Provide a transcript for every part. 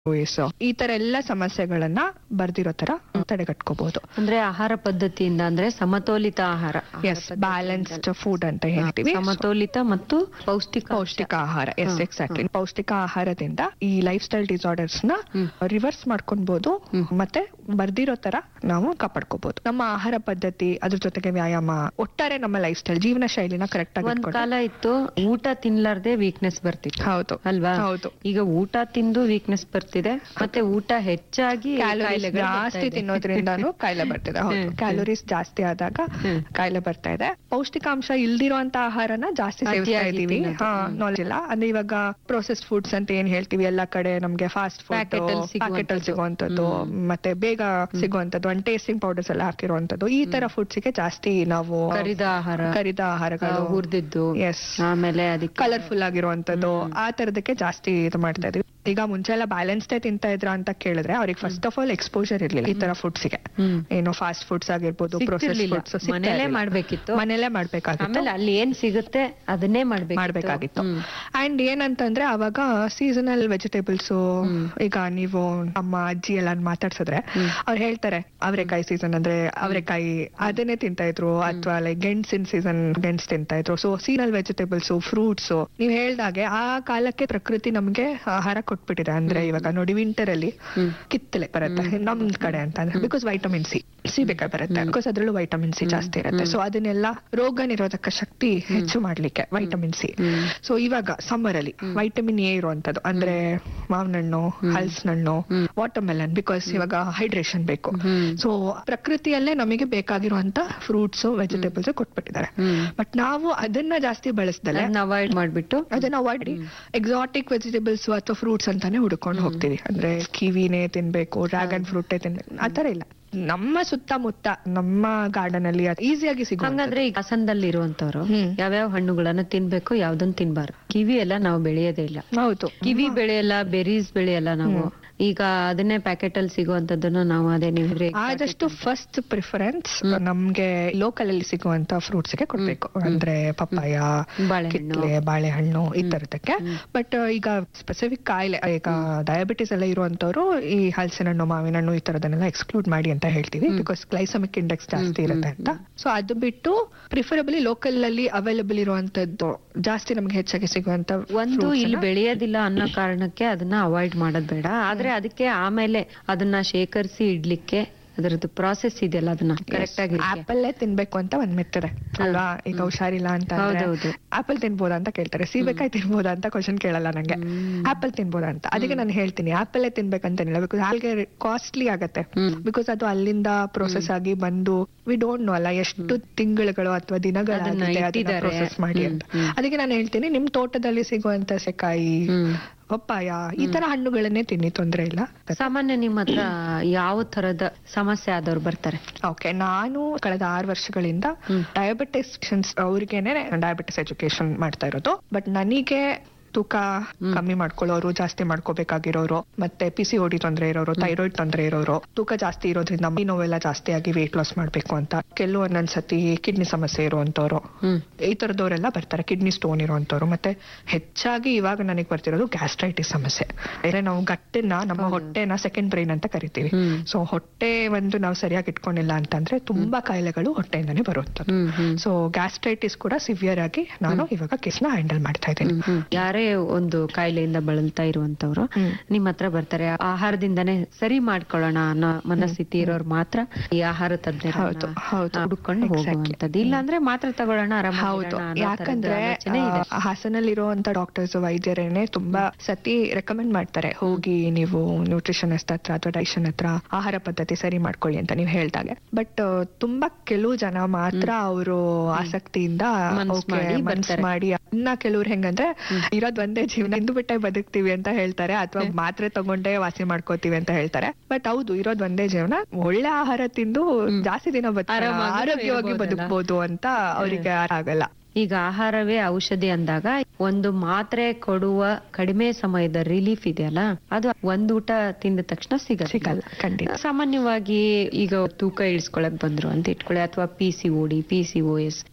ವಯಸ್ಸು ಈ ತರ ಎಲ್ಲ ಸಮಸ್ಯೆಗಳನ್ನ ಬರ್ದಿರೋ ತರ ತಡೆಗಟ್ಕೋಬಹುದು ಅಂದ್ರೆ ಆಹಾರ ಪದ್ಧತಿಯಿಂದ ಅಂದ್ರೆ ಸಮತೋಲಿತ ಆಹಾರ ಆಹಾರ ಎಸ್ ಪದ್ಧತಿ ಬ್ಯಾಲೆನ್ಸ್ಡ್ ಫುಡ್ ಅಂತ ಹೇಳ್ತೀವಿ ಸಮತೋಲಿತ ಮತ್ತು ಪೌಷ್ಟಿಕ ಪೌಷ್ಟಿಕ ಆಹಾರ ಎಸ್ ಎಕ್ಸಾಕ್ಟ್ಲಿ ಪೌಷ್ಟಿಕ ಆಹಾರದಿಂದ ಈ ಲೈಫ್ ಸ್ಟೈಲ್ ಡಿಸಾರ್ಡರ್ಸ್ ನ ಹ್ಮ್. ರಿವರ್ಸ್ ಮಾಡ್ಕೊಬಹುದು ಹ್ಮ್. ಮತ್ತೆ ಬರ್ದಿರೋ ತರ ನಾವು ಕಾಪಾಡ್ಕೋಬಹುದು ನಮ್ಮ ಆಹಾರ ಪದ್ಧತಿ ಅದ್ರ ಜೊತೆಗೆ ವ್ಯಾಯಾಮ ಒಟ್ಟಾರೆ ನಮ್ಮ ಲೈಫ್ ಸ್ಟೈಲ್ ಜೀವನ ಶೈಲಿನ ಕರೆಕ್ಟ್ ಆಗಿ ಒಂದ್ ಇಟ್ಕೊಂಡ್ರೆ- ಕಾಲ ಇತ್ತು ಊಟ ತಿನ್ಲಾರ್ದೆ ವೀಕ್ನೆಸ್ ಬರ್ತಿತ್ತು ಹೌದು ಅಲ್ವಾ ಹೌದು ಈಗ ಊಟ ತಿಂದು ವೀಕ್ನೆಸ್ ಬರ್ತಿದೆ ಮತ್ತೆ ಊಟ ಹೆಚ್ಚಾಗಿ ಕ್ಯಾಲೋರೀಸ್ ಕಾಯಿಲೆಗಳು ಬರ್ತಾ ಜಾಸ್ತಿ ಇದೆ. ತಿನ್ನೋದ್ರಿಂದಾನು ಕಾಯಿಲೆ ಬರ್ತಿದೆ ಹೌದು ಹ್ಮ್. ಕ್ಯಾಲೋರೀಸ್ ಜಾಸ್ತಿ ಆದಾಗ ಹ್ಮ್. ಕಾಯಿಲೆ ಬರ್ತಾ ಇದೆ ಪೌಷ್ಟಿಕಾಂಶ ಇಲ್ದಿರೋಂತ ಆಹಾರನ ಜಾಸ್ತಿ ಸೇವಿಸ್ತಾ ಅತಿಯಾಗಿ ಇದೀವಿ ತಿನ್ನೋದು. ಹಾ ಹ್ಮ್. ನಾಲೆಜ್ ಇಲ್ಲ ಅಂದ್ರೆ ಇವಾಗ ಪ್ರೊಸೆಸ್ ಫುಡ್ಸ್ ಅಂತ ಏನ್ ಹೇಳ್ತೀವಿ ಎಲ್ಲಾ ಕಡೆ ನಮ್ಗೆ ಫಾಸ್ಟ್ ಫುಡ್ Packet ಅಲ್ಲಿ ಸಿಗುವಂಥದ್ದು. ಪ್ಯಾಕೆಟ್ ಅಲ್ಲಿ ಸಿಗುವಂತದ್ದು ಹ್ಮ್. ಮತ್ತೆ ಬೇಗ ಸಿಗುವಂತದ್ದು ಅಂಡ್ ಟೇಸ್ಟಿಂಗ್ ಪೌಡರ್ಸ್ ಎಲ್ಲ ಹಾಕಿರುವಂತದ್ದು ಈ ತರ ಫುಡ್ಸ್ ಗೆ ಜಾಸ್ತಿ ನಾವು ಕರಿದ ಆಹಾರ ಕರಿದ ಆಹಾರಗಳು ಹುರಿದಿದ್ದು ಎಸ್ ಆಮೇಲೆ ಅದಕ್ಕೆ ಕಲರ್ಫುಲ್ ಆಗಿರುವಂತದ್ದು ಆ ತರದಕ್ಕೆ ಜಾಸ್ತಿ ಇದು ಮಾಡ್ತಾ ಇದೀವಿ ಈಗ ಮುಂಚೆ ಎಲ್ಲ ಬ್ಯಾಲೆನ್ಸ್ಡೇ ತಿಂತಾ ಇದ್ರ ಅಂತ ಕೇಳಿದ್ರೆ ಅವ್ರಿಗೆ ಫಸ್ಟ್ ಆಫ್ ಆಲ್ ಎಕ್ಸ್ಪೋಜರ್ ಇರ್ಲಿಲ್ಲ ಈ ತರ ಫುಡ್ಸ್ ಗೆ ಹ್ಮ್. ಏನು ಫಾಸ್ಟ್ ಫುಡ್ಸ್ ಆಗಿರ್ಬೋದು ಪ್ರೊಸೆಸ್ ಸಿಗ್ತಿರ್ಲಿಲ್ಲ. ಫುಡ್ಸ್ ಮನೇಲೇ ಮಾಡ್ಬೇಕಿತ್ತು. ಮನೇಲೆ ಮಾಡ್ಬೇಕಾಗಿತ್ತು ಆಮೇಲೆ ಅಲ್ಲಿ ಏನ್ ಸಿಗುತ್ತೆ ಅದನ್ನೇ ಮಾಡ್ಬೇಕು ಮಾಡ್ಬೇಕಾಗಿತ್ತು ಅಂಡ್ ಏನಂತಂದ್ರೆ ಅವಾಗ ಸೀಸನಲ್ ವೆಜಿಟೇಬಲ್ಸ್ ಹ್ಮ್. ಈಗ ನೀವು ನಮ್ಮ ಅಜ್ಜಿ ಎಲ್ಲ ಮಾತಾಡ್ಸಿದ್ರೆ ಹ್ಮ್. ಅವ್ರು ಹೇಳ್ತಾರೆ ಅವರೆಕಾಯಿ ಸೀಸನ್ ಅಂದ್ರೆ ಅವರೆಕಾಯಿ ಅದನ್ನೇ ತಿಂತಾ ಇದ್ರು ಅಥವಾ ಲೈಕ್ ಗೆಣಸಿನ ಸೀಸನ್ ಗೆಣಸ್ ತಿಂತಾ ಇದ್ರು ಸೊ ಸೀಸನಲ್ ವೆಜಿಟೇಬಲ್ಸ್ ಫ್ರೂಟ್ಸ್ ನೀವ್ ಹೇಳ್ದಾಗೆ ಆ ಕಾಲಕ್ಕೆ ಪ್ರಕೃತಿ ನಮ್ಗೆ ಆಹಾರ ಕೊಟ್ಬಿಟ್ಟಿದೆ ಅಂದ್ರೆ ಇವಾಗ ನೋಡಿ ವಿಂಟರ್ ಅಲ್ಲಿ ಹ್ಮ್. ಕಿತ್ತಲೆ ಬರುತ್ತೆ ನಮ್ ಕಡೆ ಅಂತ ಅಂದ್ರೆ ಬಿಕಾಸ್ ವೈಟಮಿನ್ ಸಿ ಸಿ ಬೇಕಾಗಿ ಬರುತ್ತೆ ಬಿಕಾಸ್ ಅದ್ರಲ್ಲೂ ವೈಟಮಿನ್ ಸಿ ಜಾಸ್ತಿ ಇರುತ್ತೆ ಸೊ ಅದನ್ನೆಲ್ಲ ರೋಗ ನಿರೋಧಕ ಶಕ್ತಿ ಹೆಚ್ಚು ಮಾಡ್ಲಿಕ್ಕೆ ವೈಟಮಿನ್ ಸಿ ಹ್ಮ್. ಸೊ ಇವಾಗ ಸಮ್ಮರ್ ಅಲ್ಲಿ ವೈಟಮಿನ್ ಎ ಇರುವಂತದ್ದು ಅಂದ್ರೆ ಮಾವಿನ ಹಣ್ಣು ಹಲ್ಸಿನ ಹಣ್ಣು ಹ್ಮ್. ವಾಟರ್ ಮೆಲನ್ ಬಿಕಾಸ್ ಇವಾಗ ಹೈಡ್ರೇಷನ್ ಬೇಕು ಹ್ಮ್. ಸೊ ಪ್ರಕೃತಿಯಲ್ಲೇ ನಮಗೆ ಬೇಕಾಗಿರುವಂತ ಫ್ರೂಟ್ಸ್ ವೆಜಿಟೇಬಲ್ಸ್ ಕೊಟ್ಬಿಟ್ಟಿದ್ದಾರೆ ಹ್ಮ್. ಬಟ್ ನಾವು ಅದನ್ನ ಜಾಸ್ತಿ ಬಳಸ್ದಲೆ ಅದನ್ನ ಅವಾಯ್ಡ್ ಮಾಡ್ಬಿಟ್ಟು ಅದನ್ನ ಅವಾಯ್ಡ್ ಎಕ್ಸಾಟಿಕ್ ವೆಜಿಟೇಬಲ್ಸ್ ಅಥವಾ ಫ್ರೂಟ್ಸ್ ಅಂತಾನೆ ಹುಡ್ಕೊಂಡು ಹೋಗ್ತೀವಿ ಅಂದ್ರೆ ಕಿವಿನೇ ತಿನ್ಬೇಕು ಡ್ರ್ಯಾಗನ್ ಫ್ರೂಟೇ ತಿನ್ಬೇಕು ಆತರ ಇಲ್ಲ ನಮ್ಮ ಸುತ್ತಮುತ್ತ ನಮ್ಮ ಗಾರ್ಡನ್ ಅಲ್ಲಿ ಈಸಿಯಾಗಿ ಸಿಗೋ ಹಂಗಂದ್ರೆ ಈಗ ಹಾಸನದಲ್ಲಿ ಇರುವಂತವ್ರು ಹ್ಮ್. ಯಾವ್ಯಾವ ಹಣ್ಣುಗಳನ್ನ ತಿನ್ಬೇಕು ಯಾವ್ದನ್ ತಿನ್ಬಾರ್ದು ಕಿವಿ ಎಲ್ಲ ನಾವು ಬೆಳೆಯೋದೇ ಇಲ್ಲ ಹೌದು ಕಿವಿ ಬೆಳೆಯಲ್ಲ ಬೆರೀಸ್ ಬೆಳೆಯಲ್ಲ ನಾವು ಈಗ ಅದನ್ನೇ ಪ್ಯಾಕೆಟ್ ಅಲ್ಲಿ ಸಿಗುವಂತದ್ದನ್ನ ನಾವು ಅದೇ ನೀವು ಆದಷ್ಟು ಫಸ್ಟ್ ಪ್ರಿಫರೆನ್ಸ್ ನಮ್ಗೆ ಲೋಕಲ್ ಅಲ್ಲಿ ಸಿಗುವಂತ ಫ್ರೂಟ್ಸ್ ಗೆ ಕೊಡ್ಬೇಕು ಅಂದ್ರೆ ಪಪ್ಪಾಯ ಬಾಳೆಹಣ್ಣು. ಕಿತ್ಲೆ ಬಾಳೆಹಣ್ಣು ಈ ತರದಕ್ಕೆ ಬಟ್ ಈಗ ಸ್ಪೆಸಿಫಿಕ್ ಕಾಯಿಲೆ ಈಗ ಡಯಾಬಿಟಿಸ್ ಎಲ್ಲ ಇರುವಂತವ್ರು ಈ ಹಲಸಿನ ಹಣ್ಣು ಮಾವಿನ ಹಣ್ಣು ಈ ತರದನ್ನೆಲ್ಲ ಎಕ್ಸ್ಕ್ಲೂಡ್ ಮಾಡಿ ಅಂತ ಹೇಳ್ತೀವಿ ಬಿಕಾಸ್ ಗ್ಲೈಸಮಿಕ್ ಇಂಡೆಕ್ಸ್ ಜಾಸ್ತಿ ಇರುತ್ತೆ ಅಂತ ಸೊ ಅದು ಬಿಟ್ಟು ಪ್ರಿಫರಬಲಿ ಲೋಕಲ್ ಅಲ್ಲಿ ಅವೈಲಬಲ್ ಇರುವಂತದ್ದು ಜಾಸ್ತಿ ನಮ್ಗೆ ಹೆಚ್ಚಾಗಿ ಸಿಗುವಂತ ಒಂದು ಇಲ್ಲಿ ಬೆಳೆಯೋದಿಲ್ಲ ಅನ್ನೋ ಕಾರಣಕ್ಕೆ ಅದನ್ನ ಅವಾಯ್ಡ್ ಮಾಡೋದ್ ಬೇಡ ಆದ್ರೆ ಅದಕ್ಕೆ ಆಮೇಲೆ ಅದನ್ನ ಶೇಖರಿಸಿ ಇಡ್ಲಿಕ್ಕೆ ಅದರದ್ದು ಪ್ರಾಸೆಸ್ ಇದೆಯಲ್ಲ ಅದನ್ನ ಕರೆಕ್ಟ್ ಆಗಿ ಆಪಲ್ ತಿನ್ಬೇಕು ಅಂತ ಒಂದ್ ಮೆತ್ತದೆ ಅಲ್ವಾ ಈಗ ಹುಷಾರಿಲ್ಲ ಅಂತ ಹೌದೌದು. ಆಪಲ್ ತಿನ್ಬೋದಾ ಅಂತ ಕೇಳ್ತಾರೆ ಸೀಬೆಕಾಯಿ ತಿನ್ಬೋದಾ ಅಂತ ಕ್ವಶನ್ ಕೇಳಲ್ಲ ನಂಗೆ ಹ್ಮ್. ಆಪಲ್ ತಿನ್ಬೋದಾ ಅಂತ ಅದಕ್ಕೆ ನಾನು ಹೇಳ್ತೀನಿ ಆಪಲ್ ತಿನ್ಬೇಕಂತೇನಿಲ್ಲ ಬಿಕಾಸ್ ಆಲ್ಗೆ ಕಾಸ್ಟ್ಲಿ ಆಗತ್ತೆ ಹ್ಮ್. ಬಿಕಾಸ್ ಅದು ಅಲ್ಲಿಂದ ಪ್ರೋಸೆಸ್ ಆಗಿ ಬಂದು ವಿ ಡೋಂಟ್ ನೋ ಅಲ್ಲ ಎಷ್ಟು ತಿಂಗಳುಗಳು ಅಥವಾ ಅದನ್ನ ದಿನಗಳಾಗಿದೆ ಅದನ್ನ ಇಟ್ಟಿದ್ದಾರೆ. ಪ್ರೋಸೆಸ್ ಮಾಡಿ ಹ್ಮ್, ಅಂತ ಹ್ಮ್. ಅದಕ್ಕೆ ನಾನು ಹೇಳ್ತೀನಿ ನಿಮ್ ತೋಟದಲ್ಲಿ ಸಿಗುವಂತ ಸೆಕಾಯಿ ಹ್ಮ್. ಪಪ್ಪಾಯ ಈ ತರ ಹಣ್ಣುಗಳನ್ನೇ ತಿನ್ನಿ ತೊಂದ್ರೆ ಇಲ್ಲ ಸಾಮಾನ್ಯ ನಿಮ್ಮ ಹತ್ರ ಯಾವ ತರದ ಸಮಸ್ಯೆ ಆದವ್ರು ಬರ್ತಾರೆ ಓಕೆ ನಾನು ಕಳೆದ ಆರು ವರ್ಷಗಳಿಂದ ಹ್ಮ್. ಡಯಾಬಿಟಿಸ್ ಅವ್ರಿಗೇನೆ ಡಯಾಬಿಟಿಸ್ ಎಜುಕೇಶನ್ ಮಾಡ್ತಾ ಇರೋದು ಬಟ್ ನನಗೆ ತೂಕ ಕಮ್ಮಿ ಮಾಡ್ಕೊಳ್ಳೋರು ಜಾಸ್ತಿ ಮಾಡ್ಕೋಬೇಕಾಗಿರೋರು ಮತ್ತೆ ಪಿ ಸಿ ಓಡಿ ತೊಂದರೆ ಇರೋರು ಥೈರಾಯ್ಡ್ ತೊಂದರೆ ಇರೋರು ತೂಕ ಜಾಸ್ತಿ ಇರೋದ್ರಿಂದ ಮೈ ನೋವೆಲ್ಲ ಜಾಸ್ತಿ ಆಗಿ ವೇಟ್ ಲಾಸ್ ಮಾಡ್ಬೇಕು ಅಂತ ಕೆಲವು ಒಂದೊಂದ್ಸತಿ ಕಿಡ್ನಿ ಸಮಸ್ಯೆ ಇರುವಂತವ್ರು ಹ್ಮ್ ಈ ತರದವರೆಲ್ಲ ಬರ್ತಾರೆ ಕಿಡ್ನಿ ಸ್ಟೋನ್ ಇರುವಂತವ್ರು ಮತ್ತೆ ಹೆಚ್ಚಾಗಿ ಇವಾಗ ನನಗೆ ಬರ್ತಿರೋದು ಗ್ಯಾಸ್ಟ್ರೈಟಿಸ್ ಸಮಸ್ಯೆ ಅಂದ್ರೆ ನಾವು ಗಟ್ಟೆನ ನಮ್ಮ ಹೊಟ್ಟೆನ ಸೆಕೆಂಡ್ ಬ್ರೈನ್ ಅಂತ ಕರಿತೀವಿ ಹ್ಮ್. ಸೊ ಹೊಟ್ಟೆ ಒಂದು ನಾವು ಸರಿಯಾಗಿ ಇಟ್ಕೊಂಡಿಲ್ಲ ಅಂತಂದ್ರೆ ತುಂಬಾ ಕಾಯಿಲೆಗಳು ಹೊಟ್ಟೆಯಿಂದಾನೇ ಬರುವಂತದ್ದು ಹ್ಮ್ ಹ್ಮ್ ಸೊ ಗ್ಯಾಸ್ಟ್ರೈಟಿಸ್ ಕೂಡ ಸಿವಿಯರ್ ಆಗಿ ನಾನು ಇವಾಗ ಕೇಸ್ನ ಹ್ಯಾಂಡಲ್ ಮಾಡ್ತಾ ಇದ್ದೀನಿ ಹ್ಮ್, ಹ್ಮ್. ಯಾರೇ ಒಂದು ಕಾಯಿಲೆಯಿಂದ ಬಳಲ್ತಾ ಇರುವಂತವ್ರು ಹ್ಮ್. ನಿಮ್ ಹತ್ರ ಬರ್ತಾರೆ ಆಹಾರದಿಂದಾನೇ ಸರಿ ಮಾಡ್ಕೊಳ್ಳೋಣ ಅನ್ನೋ ಮನಸ್ಥಿತಿ ಇರೋರು ಮಾತ್ರ ಈ ಆಹಾರ ಹೌದು, ತಜ್ಞರನ್ನ ಹೌದು. ಹುಡುಕೊಂಡು Exactly. ಹೋಗುವಂತದ್ದು ಇಲ್ಲ ಅಂದ್ರೆ ಮಾತ್ರ ತಗೊಳ್ಳೋಣ ಹೌದು ಆರಾಮಾಗಿರೋಣ ಅನ್ನೋ ಥರದ್ದು ಯಾಕಂದ್ರೆ ಆಲೋಚನೆ ಇದೆ. ಆ, ಹಾಸನಲ್ಲಿರುವಂತ ಡಾಕ್ಟರ್ಸ್ ವೈದ್ಯರೇನೆ ತುಂಬಾ ಸತಿ ರೆಕಮೆಂಡ್ ಮಾಡ್ತಾರೆ ಹೋಗಿ ನೀವು ನ್ಯೂಟ್ರಿಷನಿಸ್ಟ್ ಹತ್ರ ಅಥವಾ ಡೈಷನ್ ಹತ್ರ ಆಹಾರ ಪದ್ಧತಿ ಸರಿ ಮಾಡ್ಕೊಳ್ಳಿ ಅಂತ ನೀವು ಹೇಳ್ದಾಗೆ ಬಟ್ ತುಂಬಾ ಕೆಲವು ಜನ ಮಾತ್ರ ಅವರು ಆಸಕ್ತಿಯಿಂದ ಮನ್ಸ್ okay, ಮಾಡಿ ಮನ್ಸ್ ಬರ್ತಾರೆ. ಮಾಡಿ ಇನ್ನ ಕೆಲವ್ರು ಹೆಂಗಂದ್ರೆ ಇರೋದ್ ಒಂದೇ ಜೀವನ ಇಂದು ಬಿಟ್ಟೆ ಬದುಕ್ತಿವಿ ಅಂತ ಹೇಳ್ತಾರೆ ಅಥವಾ ಮಾತ್ರೆ ತಗೊಂಡೇ ವಾಸಿ ಮಾಡ್ಕೋತೀವಿ ಅಂತ ಹೇಳ್ತಾರೆ ಬಟ್ ಹೌದು ಇರೋದ್ ಒಂದೇ ಜೀವನ ಒಳ್ಳೆ ಆಹಾರ ತಿಂದು ಜಾಸ್ತಿ ದಿನ ಬದುಕ ಆರಾಮಾಗಿ ಆರೋಗ್ಯವಾಗಿ ಇರ್ಬೋದಲ್ಲ. ಬದುಕ್ಬೋದು ಅಂತ ಅವರಿಗೆ ಆಗಲ್ಲ ಈಗ ಆಹಾರವೇ ಔಷಧಿ ಅಂದಾಗ ಒಂದು ಮಾತ್ರೆ ಕೊಡುವ ಕಡಿಮೆ ಸಮಯದ ರಿಲೀಫ್ ಇದೆಯಲ್ಲ ಅದು ಒಂದ್ ಊಟ ತಿಂದ ತಕ್ಷಣ ಸಿಗಲ್ಲ ಸಿಗಲ್ಲ ಖಂಡಿತ ಸಾಮಾನ್ಯವಾಗಿ ಈಗ ತೂಕ ಇಳಿಸ್ಕೊಳಕ್ ಬಂದ್ರು ಅಂತ ಇಟ್ಕೊಳ್ಳಿ ಅಥವಾ P C O D P C O S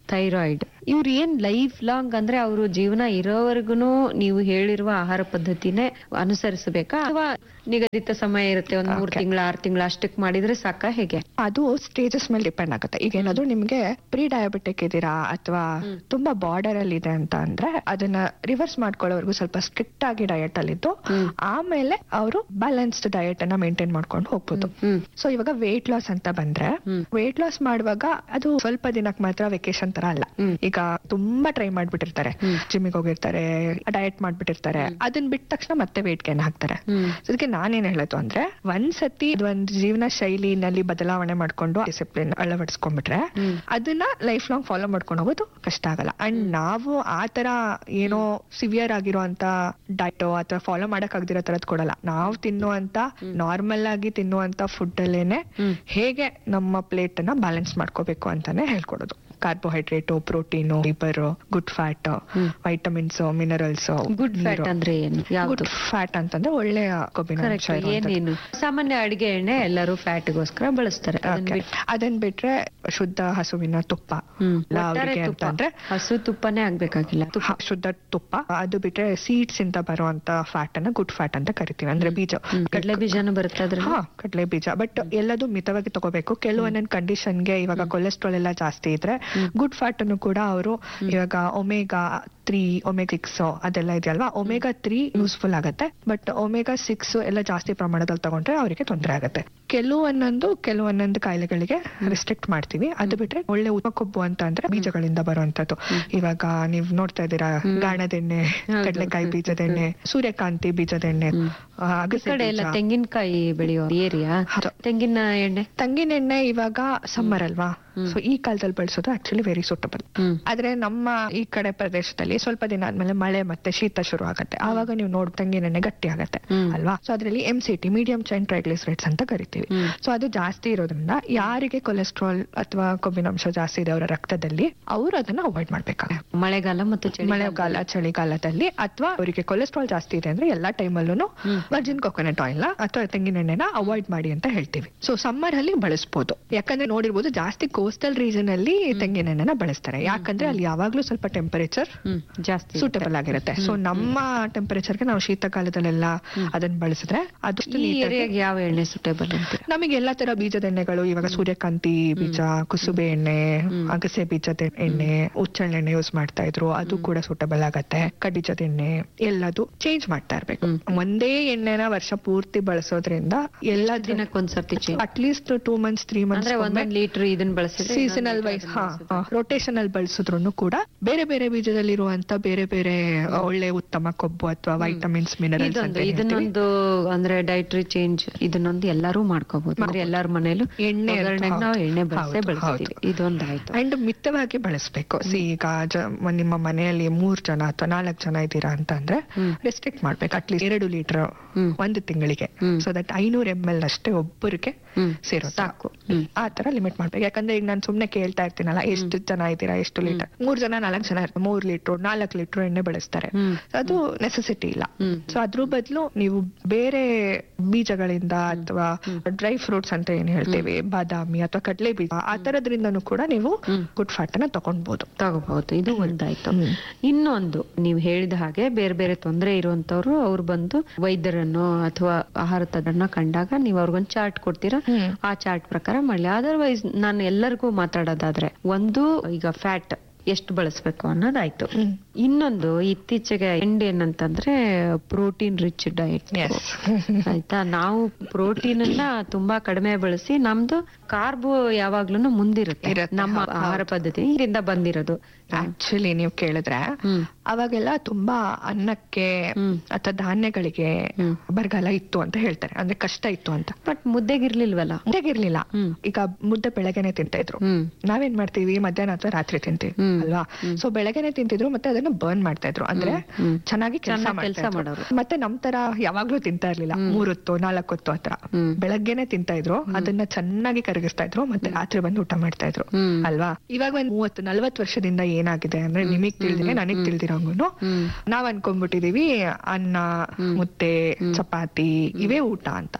thyroid ಇವ್ರು ಏನ್ ಲೈಫ್ ಲಾಂಗ್ ಅಂದ್ರೆ ಅವರು ಜೀವನ ಇರೋವರೆಗೂ ನೀವು ಹೇಳಿರುವ ಆಹಾರ ಪದ್ಧತಿನೇ ಅನುಸರಿಸಬೇಕಾ ಅಥವಾ ನಿಗದಿತ ಸಮಯ ಇರುತ್ತೆ ಒಂದ್ ಮೂರ್ Okay. ತಿಂಗಳ ಆರ್ ತಿಂಗಳ ಅಷ್ಟಕ್ ಮಾಡಿದ್ರೆ ಸಾಕ ಹೇಗೆ ಅದು ಸ್ಟೇಜಸ್ ಮೇಲೆ ಡಿಪೆಂಡ್ ಆಗುತ್ತೆ ಈಗ ಏನಾದ್ರು ನಿಮ್ಗೆ ಪ್ರೀ ಡಯಾಬಿಟಿಕ್ ಇದೀರಾ ಅಥವಾ ತುಂಬಾ ಬಾರ್ಡರ್ ಅಲ್ಲಿ ಇದೆ ಅಂತ ಅಂದ್ರೆ ಅದನ್ನ ರಿವರ್ಸ್ ಮಾಡ್ಕೊಳ್ಳೋವರೆಗೂ ಸ್ವಲ್ಪ ಸ್ಟ್ರಿಕ್ಟ್ ಆಗಿ ಡಯಟ್ ಅಲ್ಲಿ ಇದ್ದು ಆಮೇಲೆ ಅವರು ಬ್ಯಾಲೆನ್ಸ್ಡ್ ಡಯಟ್ ಅನ್ನ ಮೇಂಟೈನ್ ಮಾಡ್ಕೊಂಡು ಹೋಗ್ಬೋದು ಹ್ಮ್ ಸೊ ಇವಾಗ ವೇಟ್ ಲಾಸ್ ಅಂತ ಬಂದ್ರೆ ಹ್ಮ್. ವೇಟ್ ಲಾಸ್ ಮಾಡುವಾಗ ಅದು ಸ್ವಲ್ಪ ದಿನಕ್ಕೆ ಮಾತ್ರ ವೆಕೇಶನ್ ತರ ಅಲ್ಲ ಹ್ಮ್. ಈಗ ತುಂಬಾ ಟ್ರೈ ಮಾಡ್ಬಿಟ್ಟಿರ್ತಾರೆ ಹ್ಮ್. ಜಿಮ್ಮಿಗೆ ಹೋಗಿರ್ತಾರೆ ಡಯಟ್ ಮಾಡ್ಬಿಟ್ಟಿರ್ತಾರೆ ಅದನ್ನ ಬಿಟ್ಟ ತಕ್ಷಣ ಮತ್ತೆ ವೇಟ್ ಗೇನ್ ಹಾಕ್ತಾರೆ ಹ್ಮ್ So ಅದಕ್ಕೆ ನಾನೇನ್ ಹೇಳೋದು ಅಂದ್ರೆ ಒಂದ್ಸತಿ ಒಂದ್ ಜೀವನ ಶೈಲಿನಲ್ಲಿ ಬದಲಾವಣೆ ಮಾಡ್ಕೊಂಡು ಡಿಸಿಪ್ಲಿನ್ ಅಳವಡಿಸ್ಕೊಂಡ್ಬಿಟ್ರೆ ಹ್ಮ್. ಅದನ್ನ ಲೈಫ್ ಲಾಂಗ್ ಫಾಲೋ ಮಾಡ್ಕೊಂಡು ಹೋಗೋದು ಕಷ್ಟ ಆಗಲ್ಲ ಅಂಡ್ ನಾವು ಆ ತರ ಏನೋ ಸಿವಿಯರ್ ಆಗಿರೋ ಅಂತ ಡಯಟ್ ಅಥವಾ ಫಾಲೋ ಮಾಡಕ್ ಆಗದಿರೋ ತರದ್ ಕೊಡಲ್ಲ ನಾವು ತಿನ್ನುವಂತ ನಾರ್ಮಲ್ ಆಗಿ ತಿನ್ನುವಂತ ಫುಡ್ ಅಲ್ಲೇನೆ ಹ್ಮ್. ಹೇಗೆ ನಮ್ಮ ಪ್ಲೇಟ್ ಅನ್ನ ಬ್ಯಾಲೆನ್ಸ್ ಮಾಡ್ಕೋಬೇಕು ಅಂತಾನೆ ಹೇಳ್ಕೊಡೋದು carbohydrate protein fibre good fat ಹ್ಮ್. ವೈಟಮಿನ್ಸ್ ಮಿನರಲ್ಸ್ ಗುಡ್ ಫ್ಯಾಟ್ ಅಂದ್ರೆ ಏನು ಗುಡ್ ಯಾವ್ದು ಫ್ಯಾಟ್ ಅಂತಂದ್ರೆ ಒಳ್ಳೆಯ ಕೊಬ್ಬಿನ ಅಂಶ ಕರೆಕ್ಟ್ ಇರುವಂತದ್ದು. ಏನೇನು ಸಾಮಾನ್ಯ ಅಡಿಗೆ ಎಣ್ಣೆ ಎಲ್ಲರೂ ಫ್ಯಾಟ್ಗೋಸ್ಕರ ಬಳಸ್ತಾರೆ ಅದನ್ನ Okay. ಬಿಟ್ಟು ಅದನ್ ಬಿಟ್ರೆ ಶುದ್ಧ ಹಸುವಿನ ತುಪ್ಪ ಹ್ಮ್. ಇಲ್ಲ ಒಟ್ಟಾರೆ ಅವ್ರಿಗೆ ತುಪ್ಪ. ಅಂತಂದ್ರೆ ಹಸು ತುಪ್ಪನೇ ಆಗ್ಬೇಕಾಗಿಲ್ಲ ತುಪ್ಪ ಹ, ಶುದ್ಧ ತುಪ್ಪ ಅದು ಬಿಟ್ರೆ ಸೀಡ್ಸ್ ಇಂದ ಬರುವಂತ ಫ್ಯಾಟ್ ಅನ್ನ ಗುಡ್ ಫ್ಯಾಟ್ ಅಂತ ಕರಿತೀವಿ ಅಂದ್ರೆ ಬೀಜ ಹ್ಮ್. ಕಡ್ಲೆ ಬೀಜನೂ ಬರುತ್ತೆ ಅದ್ರಲ್ಲಿ ಹಾ ಕಡಲೆ ಬೀಜ ಬಟ್ ಎಲ್ಲದು ಮಿತವಾಗಿ ತಗೋಬೇಕು ಕೆಲವೊಂದೊಂದು ಕಂಡೀಷನ್ಗೆ ಇವಾಗ ಕೊಲೆಸ್ಟ್ರಾಲ್ ಎಲ್ಲ ಜಾಸ್ತಿ ಇದ್ರೆ ಗುಡ್ ಫ್ಯಾಟ್ ಅನ್ನು ಕೂಡ ಅವರು ಇವಾಗ ಒಮೆಗಾ ತ್ರೀ ಒಮೆಗಾ ಸಿಕ್ಸ್ ಅದೆಲ್ಲ ಇದೆಯಲ್ವಾ ಒಮೆಗಾ ತ್ರೀ ಯೂಸ್ಫುಲ್ ಆಗುತ್ತೆ ಬಟ್ ಒಮೆಗಾ ಸಿಕ್ಸ್ ಎಲ್ಲ ಜಾಸ್ತಿ ಪ್ರಮಾಣದಲ್ಲಿ ತಗೊಂಡ್ರೆ ಅವರಿಗೆ ತೊಂದರೆ ಆಗುತ್ತೆ ಕೆಲವೊಂದೊಂದು ಕೆಲವೊಂದೊಂದು ಕಾಯಿಲೆಗಳಿಗೆ ರೆಸ್ಟ್ರಿಕ್ಟ್ ಮಾಡ್ತೀವಿ ಅದು ಬಿಟ್ರೆ ಒಳ್ಳೆ ಉತ್ತಮ ಕೊಬ್ಬು ಅಂತ ಅಂದ್ರೆ ಬೀಜಗಳಿಂದ ಬರುವಂತದ್ದು ಇವಾಗ ನೀವ್ ನೋಡ್ತಾ ಇದ್ದೀರಾ ಗಾಣದೆಣ್ಣೆ ಹೌದು. ಕಡಲೆಕಾಯಿ ಬೀಜದೆಣ್ಣೆ ಸೂರ್ಯಕಾಂತಿ ಬೀಜದೆಣ್ಣೆ ಆ, ಈ ಅಗಸೆ ಕಡೆ ಎಲ್ಲ ಬೀಜ. ತೆಂಗಿನಕಾಯಿ ಬೆಳೆಯೋ ಏರಿಯಾ ಹೌದು. ತೆಂಗಿನ ಎಣ್ಣೆ ತಂಗಿನೆಣ್ಣೆ ಇವಾಗ ಸಮ್ಮರ್ ಅಲ್ವಾ ಸೊ ಈ ಕಾಲದಲ್ಲಿ ಬಳಸೋದು ಆಕ್ಚುಲಿ ವೆರಿ ಸೂಟಬಲ್ ಹ್ಮ್ ಆದ್ರೆ ನಮ್ಮ ಈ ಕಡೆ ಪ್ರದೇಶದಲ್ಲಿ ಸ್ವಲ್ಪ ದಿನ ಆದ್ಮೇಲೆ ಮಳೆ ಮತ್ತೆ ಶೀತ ಶುರು ಆಗುತ್ತೆ ಆವಾಗ ನೀವು ನೋಡ್ ತಂಗಿನೆಣ್ಣೆ ಗಟ್ಟಿ ಆಗತ್ತೆ ಹ್ಮ್. ಅಲ್ವಾ ಸೊ ಅದ್ರಲ್ಲಿ M C T medium chain triglycerides ಅಂತ ಕರಿತೀವಿ ಹ್ಮ್. ಸೊ ಅದು ಜಾಸ್ತಿ ಇರೋದ್ರಿಂದ ಯಾರಿಗೆ ಕೊಲೆಸ್ಟ್ರಾಲ್ ಅಥವಾ ಕೊಬ್ಬಿನಾಂಶ ಜಾಸ್ತಿ ಇದೆ ಅವರ ರಕ್ತದಲ್ಲಿ ಅವರು ಅದನ್ನ ಅವಾಯ್ಡ್ ಮಾಡ್ಬೇಕಾಗುತ್ತೆ ಮಳೆಗಾಲ ಮತ್ತು ಚಳಿಗಾಲ. ಮಳೆಗಾಲ ಚಳಿಗಾಲದಲ್ಲಿ ಅಥವಾ ಅವರಿಗೆ ಕೊಲೆಸ್ಟ್ರಾಲ್ ಜಾಸ್ತಿ ಇದೆ ಅಂದ್ರೆ ಎಲ್ಲಾ ಟೈಮಲ್ಲೂ ಹ್ಮ್. ವರ್ಜಿನ್ ಕೊಕೊನಟ್ ಆಯಿಲ್ ಅಥವಾ ತೆಂಗಿನೆಣ್ಣೆನ ಅವಾಯ್ಡ್ ಮಾಡಿ ಅಂತ ಹೇಳ್ತೀವಿ ಸೊ ಸಮ್ಮರ್ ಅಲ್ಲಿ ಬಳಸಬಹುದು ಯಾಕಂದ್ರೆ ನೋಡಿರ್ಬೋದು ಜಾಸ್ತಿ ಕೋಸ್ಟಲ್ ರೀಜನ್ ಅಲ್ಲಿ ತೆಂಗಿನೆಣ್ಣೆನ ಬಳಸ್ತಾರೆ ಯಾಕಂದ್ರೆ ಅಲ್ಲಿ ಯಾವಾಗ್ಲೂ ಸ್ವಲ್ಪ ಟೆಂಪರೇಚರ್ ಹ್ಮ್ ಜಾಸ್ತಿ ಸೂಟಬಲ್ ಆಗಿರುತ್ತೆ ಸೊ ನಮ್ಮ ಟೆಂಪರೇಚರ್ಗೆ ನಾವು ಶೀತಕಾಲದಲ್ಲೆಲ್ಲ ಅದನ್ನ ಬಳಸಿದ್ರೆ ಅದು ಈ ಏರಿಯಾಗೆ ಯಾವ ಎಣ್ಣೆ ಸುಟೇಬಲ್ ಅಂತೀರಾ ನಮಗೆ ಎಲ್ಲಾ ತರ ಬೀಜದ ಎಣ್ಣೆಗಳು ಇವಾಗ ಸೂರ್ಯಕಾಂತಿ ಬೀಜ ಕುಸುಬೆ ಎಣ್ಣೆ ಅಗಸೆ ಬೀಜದ ಎಣ್ಣೆ ಉಚ್ಚಳೆಣ್ಣೆ ಯೂಸ್ ಮಾಡ್ತಾ ಇದ್ರು ಅದು ಕೂಡ ಸೂಟಬಲ್ ಆಗತ್ತೆ ಕಡಿಜದ ಎಣ್ಣೆ ಎಲ್ಲದು ಚೇಂಜ್ ಮಾಡ್ತಾ ಇರ್ಬೇಕು ಒಂದೇ ಎಣ್ಣೆನ ವರ್ಷ ಪೂರ್ತಿ ಬಳಸೋದ್ರಿಂದ ಎಲ್ಲ ದಿನಕ್ಕೊಂದ್ಸರ್ತಿ change. At least two months three ಅಂದ್ರೆ ಮಂತ್ಸ್ ಒಂದೊಂದ್ ಲೀಟರ್ ಇದನ್ನ ಬಳಸಿದ್ರೆ ಸೀಸನಲ್ ವೈಸ್ ಹಾ ರೊಟೇಷನ್ ಅಲ್ಲಿ ಬಳಸಿದ್ರು ಕೂಡ ಬೇರೆ ಬೇರೆ ಬೀಜದಲ್ಲಿರುವಂತ ಬೇರೆ ಬೇರೆ ಆ, ಒಳ್ಳೆ ಉತ್ತಮ ಕೊಬ್ಬು ಅಥವಾ ವೈಟಮಿನ್ಸ್ ಮಿನರಲ್ಸ್ ಇದೊಂದು ಅಂತ ಏನ್ ಹೇಳ್ತೀವಿ. ಇದನ್ನೊಂದು ಅಂದ್ರೆ ಡೈಟ್ರಿ ಚೇಂಜ್ ಇದನ್ನೊಂದು ಎಲ್ಲರೂ ಮಾಡ್ಕೋಬಹುದು ಅಂದ್ರೆ ಎಲ್ಲಾರ ಮನೇಲೂ ಎಣ್ಣೆ ಅಂತೂ ಒಗ್ಗರಣೆಗೆ ನಾವು ಹೌದು. ಎಣ್ಣೆ ಬಳಸೇ ಹೌದು, ಬಳಸ್ತೀವಿ ಇದೊಂದಾಯ್ತು ಅಂಡ್ ಮಿತವಾಗಿ ಬಳಸಬೇಕು ಸಿ ಈಗ ಜ- ಮ- ನಿಮ್ಮ ಮನೆಯಲ್ಲಿ ಮೂರ್ ಜನ ಅಥವಾ ನಾಲ್ಕು ಜನ ಇದ್ದೀರಾ ಅಂತ ಅಂದ್ರೆ ಹ್ಮ್. ರೆಸ್ಟ್ರಿಕ್ಟ್ ಮಾಡ್ಬೇಕು ಅಟ್ಲೀಸ್ಟ್ ಎರಡು ಲೀಟರ್ ಹ್ಮ್. ಒಂದು ತಿಂಗಳಿಗೆ ಹ್ಮ್. ಸೊ ದಟ್ ಐನೂರ್ ಎಂ ಎಲ್ ಅಷ್ಟೇ ಒಬ್ಬರಿಗೆ ಹ್ಮ್. ಸೇರೋ ಸಾಕು. ಹ್ಮ್. ಆ ತರ ಲಿಮಿಟ್ ಮಾಡ್ಬೇಕು ಯಾಕಂದ್ರೆ ಈಗ ನಾನು ಸುಮ್ನೆ ಕೇಳ್ತಾ ಇರ್ತೀನಲ್ಲ ಎಷ್ಟು ಜನ ಇದ್ದೀರಾ ಎಷ್ಟು ಲೀಟರ್ ಮೂರ್ ಜನ ನಾಲ್ಕು ಜನ ಇರ್ತಾರೆ ಮೂರ್ ಲೀಟರ್ ನಾಲ್ಕು ಲೀಟರ್ ಎಣ್ಣೆ ಬಳಸ್ತಾರೆ ಹ್ಮ್. ಅದು ನೆಸೆಸಿಟಿ ಇಲ್ಲ ಹ್ಮ್. ಸೊ ಅದ್ರ ಬದಲು ನೀವು ಬೇರೆ ಬೀಜಗಳಿಂದ ಅಥವಾ ಡ್ರೈ ಫ್ರೂಟ್ಸ್ ಅಂತ ಏನ್ ಹೇಳ್ತೀವಿ ಬಾದಾಮಿ ಅಥವಾ ಕಡಲೆ ಬೀಜ ಆ ತರದ್ರಿಂದನೂ ಕೂಡ ನೀವು ಹ್ಮ್. ಗುಡ್ ಫ್ಯಾಟ್ ಅನ್ನ ತಗೊಳ್ಬಹುದು ತಗೋಬಹುದು ಇದು ಒಂದಾಯ್ತು ಹ್ಮ್. ಇನ್ನೊಂದು ನೀವು ಹೇಳಿದ ಹಾಗೆ ಬೇರೆ ಬೇರೆ ತೊಂದರೆ ಇರುವಂತವ್ರು ಅವ್ರು ಬಂದು ವೈದ್ಯರನ್ನು ಅಥವಾ ಆಹಾರ ತಜ್ಞರನ್ನ ಕಂಡಾಗ ನೀವು ಅವ್ರಿಗೊಂದು ಚಾರ್ಟ್ ಕೊಡ್ತೀರಾ ಹ್ಮ್. ಆ ಚಾರ್ಟ್ ಪ್ರಕಾರ ಮಾಡಲಿ ಅದರ್ವೈಸ್ ನಾನು ಎಲ್ಲರಿಗೂ ಮಾತಾಡೋದಾದ್ರೆ ಒಂದು ಈಗ ಫ್ಯಾಟ್ ಎಷ್ಟು ಬಳಸಬೇಕು ಅನ್ನೋದಾಯ್ತು ಹ್ಮ್. ಇನ್ನೊಂದು ಇತ್ತೀಚೆಗೆ ಎಂಡ್ ಏನಂತಂದ್ರೆ ಪ್ರೋಟೀನ್ ರಿಚ್ ಡಯಟ್ Yes. ಆಯ್ತಾ ನಾವು ಪ್ರೋಟೀನ್ ಅನ್ನ ತುಂಬಾ ಕಡಿಮೆ ಬಳಸಿ ನಮ್ದು ಕಾರ್ಬೋ ಯಾವಾಗ್ಲೂ ಮುಂದಿರುತ್ತೆ ಇರುತ್ತೆ, ನಮ್ಮ ಹೌದು, ಆಹಾರ ಪದ್ಧತಿ ಇದರಿಂದ ಬಂದಿರೋದು ಆಕ್ಚುಲಿ ನೀವು ಕೇಳಿದ್ರೆ ಹ್ಮ್ ಅವಾಗೆಲ್ಲ ತುಂಬಾ ಅನ್ನಕ್ಕೆ ಹ್ಮ್. ಅಥವಾ ಧಾನ್ಯಗಳಿಗೆ ಹ್ಮ್. ಬರಗಾಲ ಇತ್ತು ಅಂತ ಹೇಳ್ತಾರೆ ಅಂದ್ರೆ ಕಷ್ಟ ಇತ್ತು ಅಂತ ಬಟ್ ಮುದ್ದೆಗಿರ್ಲಿಲ್ವಲ್ಲ ಮುದ್ದೆಗಿರ್ಲಿಲ್ಲ ಹ್ಮ್. ಈಗ ಮುದ್ದೆ ಬೆಳಗ್ಗೆನೆ ತಿಂತಾ ಇದ್ರು ಹ್ಮ್ ನಾವೇನ್ ಮಾಡ್ತೀವಿ ಮಧ್ಯಾಹ್ನ ಅಥವಾ ರಾತ್ರಿ ತಿಂತೀವಿ ಹ್ಮ್. ಅಲ್ವಾ ಸೊ ಬೆಳಗ್ಗೆನೆ ತಿಂತಿದ್ರು ಮತ್ತೆ ಅದನ್ನ ಬರ್ನ್ ಮಾಡ್ತಾ ಇದ್ರು ಅಂದ್ರೆ ಹ್ಮ್. ಚೆನ್ನಾಗಿ ಕೆಲಸ ಚೆನ್ನಾಗ್ ಕೆಲ್ಸ ಮಾಡೋರು. ಮತ್ತೆ ನಮ್ ತರ ಯಾವಾಗ್ಲೂ ತಿಂತಾ ಇರ್ಲಿಲ್ಲ ಮೂರೊತ್ತು ನಾಲ್ಕೊತ್ತು ಹತ್ರ ಹ್ಮ್. ಬೆಳಗ್ಗೆನೆ ತಿಂತಾ ಇದ್ರು ಅದನ್ನ ಚೆನ್ನಾಗಿ ಕರಗಿಸ್ತಾ ಇದ್ರು ಮತ್ತೆ ರಾತ್ರಿ ಬಂದು ಊಟ ಮಾಡ್ತಾ ಇದ್ರು ಹ್ಮ್. ಅಲ್ವಾ ಇವಾಗ ಒಂದ್ ಮೂವತ್ತು ನಲ್ವತ್ತು ವರ್ಷದಿಂದ ಏನಾಗಿದೆ ಅಂದ್ರೆ ನಿಮಗ್ ತಿಳಿದ್ರೆ ನನಗ್ ತಿಳಿದಿರೋಂಗುನು ಹ್ಮ್ ನಾವ್ ಅನ್ಕೊಂಡ್ಬಿಟ್ಟಿದೀವಿ ಅನ್ನ ಮುದ್ದೆ ಚಪಾತಿ ಇವೇ ಊಟ ಅಂತ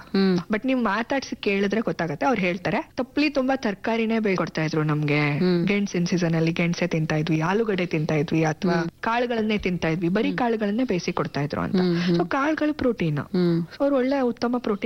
ಹ್ಮ್ ಬಟ್ ನೀವ್ ಮಾತಾಡ್ಸಿ ಕೇಳಿದ್ರೆ ಗೊತ್ತಾಗತ್ತೆ ಅವ್ರು ಹೇಳ್ತಾರೆ ತಪ್ಪಲಿ ತುಂಬಾ ತರಕಾರಿನೇ ಬೇಗ ಕೊಡ್ತಾ ಇದ್ರು ನಮ್ಗೆ ಹ್ಮ್. ಗೆಣಸಿನ ಸೀಸನ್ ಅಲ್ಲಿ ಗೆಣಸೆ ತಿಂತಾ ಇದ್ವಿ ಆಲೂಗಡ್ಡೆ ತಿಂತಾ ಇದ್ವಿ ಅಥವಾ ಕಾಳುಗಳನ್ನೇ ತಿಂತಾ ಇದ್ವಿ ಬರೀ ಕಾಳುಗಳನ್ನೇ ಬೇಯಿಸಿ ಕೊಡ್ತಾ ಇದ್ರು ಅಂತ ಹ್ಮ್, ಹ್ಮ್. ಸೊ ಕಾಳುಗಳು ಪ್ರೋಟೀನ್ ಹ್ಮ್ ಅವ್ರು ಒಳ್ಳೆ ಉತ್ತಮ ಪ್ರೋಟೀನ್